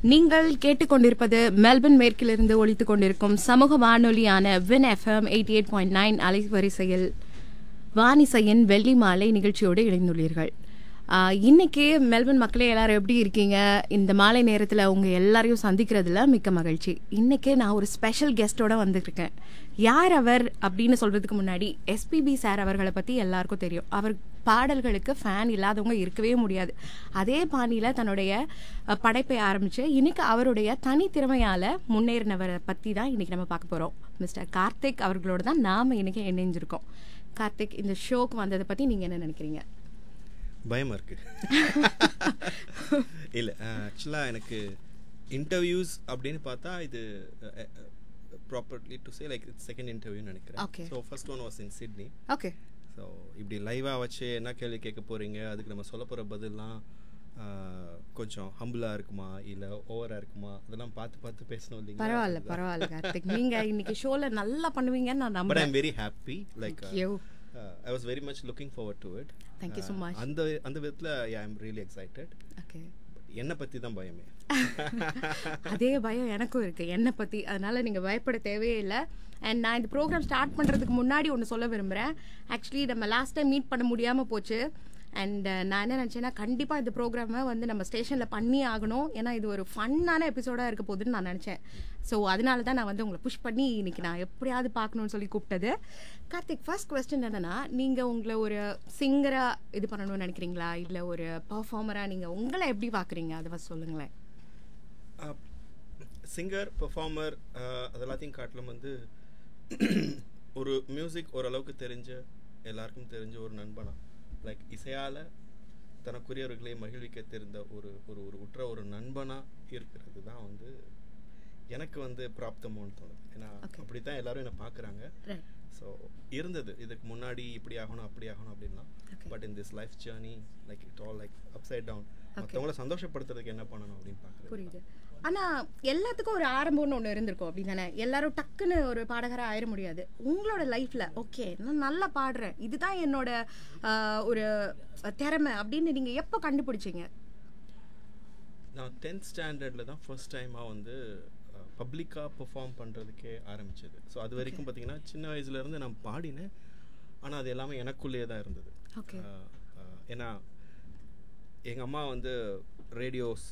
நீங்கள் கேட்டுக்கொண்டிருப்பது மெல்பர்ன் மேற்கிலிருந்து ஒலித்துக் கொண்டிருக்கும் சமூக வானொலியான Win FM eighty eight point nine அலைவரிசையில் வானிசையின் வெள்ளி மாலை நிகழ்ச்சியோடு இணைந்துள்ளீர்கள் ஆஹ், இன்னைக்கு மெல்பர்ன் மக்களே எல்லாரும் எப்படி இருக்கீங்க இந்த மாலை நேரத்தில் உங்க எல்லாரையும் சந்திக்கிறதுல மிக்க மகிழ்ச்சி இன்னைக்கு நான் ஒரு ஸ்பெஷல் கெஸ்டோட வந்திருக்கேன் யார் அவர் அப்படின்னு சொல்றதுக்கு முன்னாடி எஸ்பிபி சார் அவர்களை பத்தி எல்லாருக்கும் தெரியும் அவர் பாடல்களுக்கு ஃபேன் இல்லாதவங்க இருக்கவே முடியாது அதே பாணியில தன்னுடைய அஹ், படைப்பை ஆரம்பிச்சு இன்னைக்கு அவருடைய தனித்திறமையால முன்னேறினவரை பத்தி தான் இன்னைக்கு நம்ம பார்க்க போறோம் மிஸ்டர் கார்த்திக் அவர்களோட தான் நாம இன்னைக்கு இணைஞ்சிருக்கோம் கார்த்திக் இந்த ஷோக்கு வந்ததை பத்தி நீங்க என்ன நினைக்கிறீங்க பயமா இருக்கு இல்ல ஆக்சுவலாக எனக்கு இன்டர்வியூஸ் அப்படின்னு பார்த்தா இது properly to say like second interview நினைக்கிறேன் Okay. So first one was in Sydney okay so இப்படி லைவாக வச்சு என்ன கேள்வி கேட்க போறீங்க அதுக்கு நம்ம சொல்ல போகிற பதில்லாம் ஆஹ், கொஞ்சம் ஹம்பிளாக இருக்குமா இல்லை ஓவராக இருக்குமா அதெல்லாம் பார்த்து பார்த்து பேசணும் இல்லைங்களா பரவாயில்ல பரவாயில்ல கார்த்திக் நீங்க இன்னைக்கு ஷோல நல்லா பண்ணுவீங்கன்னு நான் பட் நம்புறேன் I'm very happy like Thank you. I was very much looking forward to it Thank you so much. அந்த அந்த விதத்தில் I am really excited okay என்னை பற்றி தான் பயமே அதே பயம் எனக்கும் இருக்கு என்னை பத்தி அதனால நீங்க பயப்பட தேவையே இல்லை அண்ட் நான் இந்த ப்ரோக்ராம் ஸ்டார்ட் பண்றதுக்கு முன்னாடி ஒன்று சொல்ல விரும்புறேன் ஆக்சுவலி நம்ம லாஸ்ட் டைம் மீட் பண்ண முடியாம போச்சு அண்ட் நான் என்ன நினச்சேன்னா கண்டிப்பாக இந்த ப்ரோக்ராமை வந்து நம்ம ஸ்டேஷனில் பண்ணி ஆகணும் ஏன்னா இது ஒரு ஃபன்னான எபிசோடாக இருக்க போகுதுன்னு நான் நினச்சேன் ஸோ அதனால தான் நான் வந்து உங்களை புஷ் பண்ணி இன்னைக்கு நான் எப்படியாவது பார்க்கணும்னு சொல்லி கூப்பிட்டது கார்த்திக் ஃபர்ஸ்ட் கொஸ்டின் என்னன்னா நீங்கள் உங்களை ஒரு சிங்கராக இது பண்ணணும்னு நினைக்கிறீங்களா இல்லை ஒரு பர்ஃபார்மராக நீங்கள் உங்களை எப்படி பார்க்குறீங்க அதை ஃபஸ்ட் சொல்லுங்களேன் சிங்கர் பெர்ஃபார்மர் அது எல்லாத்தையும் காட்டிலும் வந்து ஒரு மியூசிக் ஓரளவுக்கு தெரிஞ்ச எல்லாருக்கும் தெரிஞ்ச ஒரு நண்பனா லைக் இசையால் தனக்குரியவர்களை மகிழ்விக்க தெரிந்த ஒரு ஒரு ஒரு உற்ற ஒரு நண்பனா இருக்கிறது தான் வந்து எனக்கு வந்து பிராப்தமோன்னு தோணுது ஏன்னா Okay. அப்படி தான் எல்லாரும் என்னை பார்க்குறாங்க ரைட் ஸோ இருந்தது இதுக்கு முன்னாடி இப்படி ஆகணும் அப்படி ஆகணும் அப்படின்னா Okay. But in this life journey like it all like upside down மற்றவங்கள சந்தோஷப்படுத்துறதுக்கு என்ன பண்ணணும் அப்படின்னு பார்க்குறது புரியுது ஆனா எல்லாத்துக்கும் ஒரு ஆரம்பம்னு ஒண்ணு இருந்திருக்கும் அப்படிதானே எல்லாரும் டக்குன்னு ஒரு பாடகரா ஆயிட முடியாது உங்களோட லைஃப்ல ஓகே நான் நல்லா பாடுறேன் இதுதான் என்னோட ஆஹ், ஒரு திறமை அப்படின்னு நீங்க எப்போ கண்டுபிடிச்சீங்க நான் டென்த் ஸ்டாண்டர்டில் தான் ஃபர்ஸ்ட் டைமாக வந்து பப்ளிக்காக பெர்ஃபார்ம் பண்ணுறதுக்கே ஆரம்பிச்சது ஸோ அது வரைக்கும் பார்த்தீங்கன்னா சின்ன வயசுலேருந்து நான் பாடினேன் ஆனால் அது எல்லாமே எனக்குள்ளேயே தான் இருந்தது ஓகே அஹ், அஹ், ஏன்னா எங்கள் அம்மா வந்து ரேடியோஸ்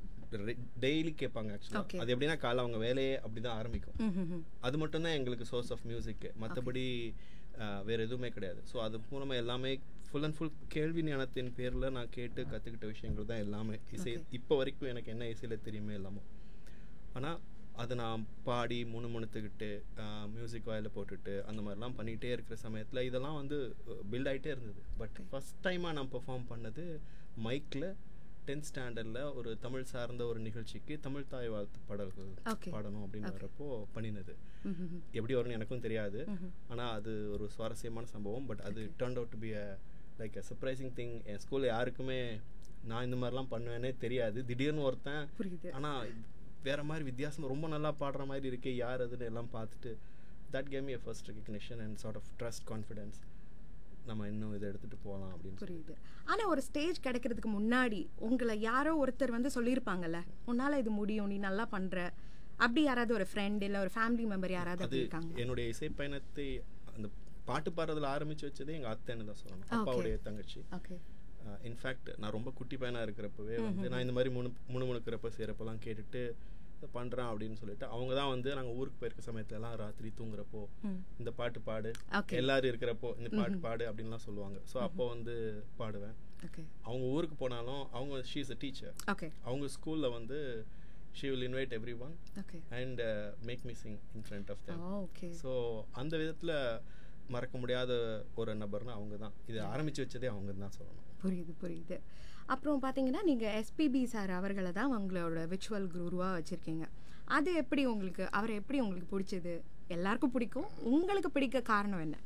டெய்லி கேட்பாங்க Okay. ஆக்சுவலாக அது எப்படின்னா காலைல அவங்க வேலையே அப்படி தான் ஆரம்பிக்கும் அது மட்டும்தான் எங்களுக்கு சோர்ஸ் ஆஃப் மியூசிக்கு மற்றபடி வேறு எதுவுமே கிடையாது ஸோ அது மூலமாக எல்லாமே ஃபுல் அண்ட் ஃபுல் கேள்வி ஞானத்தின் பேரில் நான் கேட்டு கற்றுக்கிட்ட விஷயங்கள் தான் எல்லாமே இசை இப்போ வரைக்கும் எனக்கு என்ன இசையில் தெரியுமே எல்லாமே ஆனால் அதை நான் பாடி முணுமுணுத்துக்கிட்டு மியூசிக் வாயில் போட்டுட்டு அந்த மாதிரிலாம் பண்ணிகிட்டே இருக்கிற சமயத்தில் இதெல்லாம் வந்து பில்ட் ஆகிட்டே இருந்தது பட் ஃபஸ்ட் டைமாக நான் பெர்ஃபார்ம் பண்ணது மைக்கில் டென்த் ஸ்டாண்டர்டில் ஒரு தமிழ் சார்ந்த ஒரு நிகழ்ச்சிக்கு தமிழ் தாய் வாழ்த்து பாடல்கள் Okay. பாடணும் அப்படின்னு வரப்போ பண்ணினது எப்படி வரும்னு எனக்கும் தெரியாது ஆனால் அது ஒரு சுவாரஸ்யமான சம்பவம் பட் அது turn out to be a like a surprising thing என் ஸ்கூலில் யாருக்குமே நான் இந்த மாதிரிலாம் பண்ணுவேனே தெரியாது திடீர்னு ஒருத்தன் புரியுது ஆனால் வேற மாதிரி வித்தியாசம் ரொம்ப நல்லா பாடுற மாதிரி இருக்கே யார் அதுன்னு எல்லாம் பார்த்துட்டு that game a first recognition and sort of trust confidence நம்ம இன்னும் இதை எடுத்துகிட்டு போகலாம் அப்படின்னு சொல்லி. புரியுது ஆனா ஒரு ஸ்டேஜ் கிடைக்கிறதுக்கு முன்னாடி உங்களை யாரோ ஒருத்தர் வந்து சொல்லியிருப்பாங்கல்ல உன்னால இது முடியும் நீ நல்லா பண்ற அப்படி யாராவது ஒரு ஃப்ரெண்ட் இல்ல ஒரு ஃபேமிலி மெம்பர் யாராவது அது அப்படி இருக்காங்க என்னுடைய இசை பயணத்தை அந்த பாட்டு பாடுறதுல ஆரம்பிச்சு வச்சதே எங்கள் அத்தைன்னு தான் சொல்லணும் Okay. அப்பாவுடைய தங்கச்சி ஓகே இன்ஃபேக்ட் நான் ரொம்ப குட்டி பையனா இருக்கிறப்பவே வந்து நான் இந்த மாதிரி முணு முணுமுணுக்கிறப்ப செய்கிறப்பெல்லாம் கேட்டுட்டு இதை பண்ணுறேன் அப்படின்னு சொல்லிட்டு அவங்க தான் வந்து நாங்கள் ஊருக்கு போயிருக்க சமயத்துலலாம் ராத்திரி தூங்குறப்போ இந்த பாட்டு பாடு Okay. எல்லாரும் இருக்கிறப்போ இந்த பாட்டு பாடு அப்படின்லாம் சொல்லுவாங்க ஸோ அப்போ வந்து பாடுவேன் ஓகே அவங்க ஊருக்கு போனாலும் அவங்க she is a teacher okay அவங்க ஸ்கூலில் வந்து she will invite everyone okay and make me sing in front of them okay so அந்த விதத்தில் மறக்க முடியாத ஒரு நபர்னா அவங்க தான் இது ஆரம்பிச்சு வச்சதே அவங்க தான் சொல்லணும் புரியுது புரியுது அப்புறம் பார்த்தீங்கன்னா நீங்கள் எஸ்பிபி சார் அவர்களை தான் உங்களோட விச்சுவல் குருவாக வச்சுருக்கீங்க அது எப்படி உங்களுக்கு அவரை எப்படி உங்களுக்கு பிடிச்சது எல்லாருக்கும் பிடிக்கும் உங்களுக்கு பிடிக்க காரணம் என்ன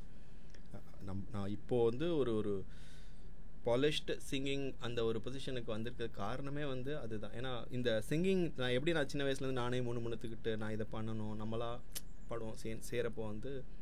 நம் நான் இப்போ வந்து ஒரு ஒரு பாலிஷ்டு சிங்கிங் அந்த ஒரு பொசிஷனுக்கு வந்திருக்க காரணமே வந்து அதுதான் ஏன்னா இந்த சிங்கிங் நான் எப்படி நான் சின்ன வயசுலேருந்து நானே முணு முணுத்துக்கிட்டு நான் இதை பண்ணணும் நம்மளா பாடுவோம் சே சேரப்போ வந்து